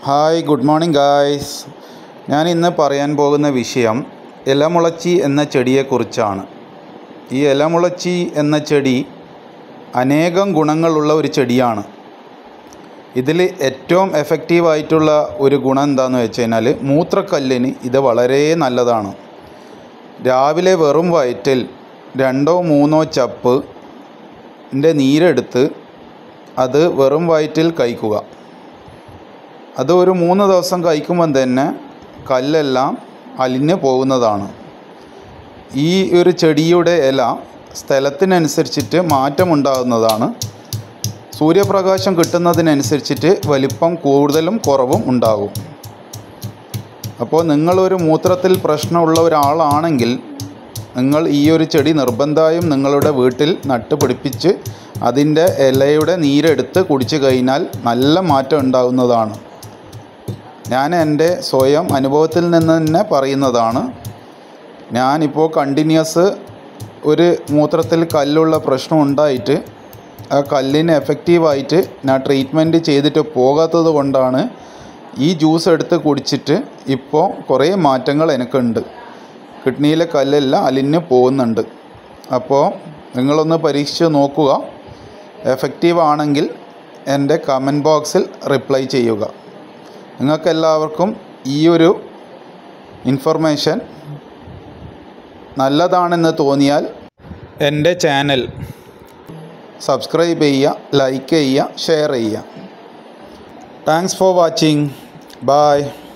hi good morning guys ഞാൻ ഇന്ന് പറയാൻ പോകുന്ന വിഷയം ഇലമുളച്ചി എന്ന ചെടിയെക്കുറിച്ചാണ് ഈ ഇലമുളച്ചി എന്ന ചെടി അനേകം ഗുണങ്ങളുള്ള ഒരു ചെടിയാണ് ഇതിൽ ഏറ്റവും എഫക്റ്റീവായിട്ടുള്ള ഒരു ഗുണം എന്താണെന്ന് വെച്ച് കഴിഞ്ഞാൽ മൂത്രക്കല്ലിന് ഇത് വളരെ നല്ലതാണ് രാവിലെ വെറും വയറ്റിൽ രണ്ടോ മൂന്നോ ചപ്പ് ൻ്റെ നീരെടുത്ത് അത് വെറും വയറ്റിൽ കഴിക്കുക അത് ഒരു മൂന്ന് ദിവസം കഴിക്കുമ്പം തന്നെ കല്ലെല്ലാം അലിഞ്ഞു പോകുന്നതാണ് ഈ ഒരു ചെടിയുടെ ഇല സ്ഥലത്തിനനുസരിച്ചിട്ട് മാറ്റമുണ്ടാകുന്നതാണ് സൂര്യപ്രകാശം കിട്ടുന്നതിനനുസരിച്ചിട്ട് വലിപ്പം കൂടുതലും കുറവും ഉണ്ടാകും അപ്പോൾ നിങ്ങളൊരു മൂത്രത്തിൽ പ്രശ്നമുള്ള ഒരാളാണെങ്കിൽ നിങ്ങൾ ഈ ഒരു ചെടി നിർബന്ധമായും നിങ്ങളുടെ വീട്ടിൽ നട്ടുപിടിപ്പിച്ച് അതിൻ്റെ ഇലയുടെ നീരെടുത്ത് കുടിച്ചു കഴിഞ്ഞാൽ നല്ല മാറ്റം ഉണ്ടാകുന്നതാണ് ഞാൻ എൻ്റെ സ്വയം അനുഭവത്തിൽ നിന്ന് തന്നെ പറയുന്നതാണ് ഞാനിപ്പോൾ കണ്ടിന്യൂസ് ഒരു മൂത്രത്തിൽ കല്ലുള്ള പ്രശ്നം ഉണ്ടായിട്ട് ആ കല്ലിന് എഫക്റ്റീവായിട്ട് ഞാൻ ട്രീറ്റ്മെൻറ്റ് ചെയ്തിട്ട് പോകാത്തത് കൊണ്ടാണ് ഈ ജ്യൂസ് എടുത്ത് കുടിച്ചിട്ട് ഇപ്പോൾ കുറേ മാറ്റങ്ങൾ എനിക്കുണ്ട് കിഡ്നിയിലെ കല്ലെല്ലാം അലിഞ്ഞ് പോകുന്നുണ്ട് അപ്പോൾ നിങ്ങളൊന്ന് പരീക്ഷിച്ച് നോക്കുക എഫക്റ്റീവ് ആണെങ്കിൽ എൻ്റെ കമൻറ്റ് ബോക്സിൽ റിപ്ലൈ ചെയ്യുക നിങ്ങൾക്കെല്ലാവർക്കും ഈ ഒരു ഇൻഫർമേഷൻ നല്ലതാണെന്ന് തോന്നിയാൽ എൻ്റെ ചാനൽ സബ്സ്ക്രൈബ് ചെയ്യുക ലൈക്ക് ചെയ്യുക ഷെയർ ചെയ്യുക താങ്ക്സ് ഫോർ വാച്ചിങ് ബായ്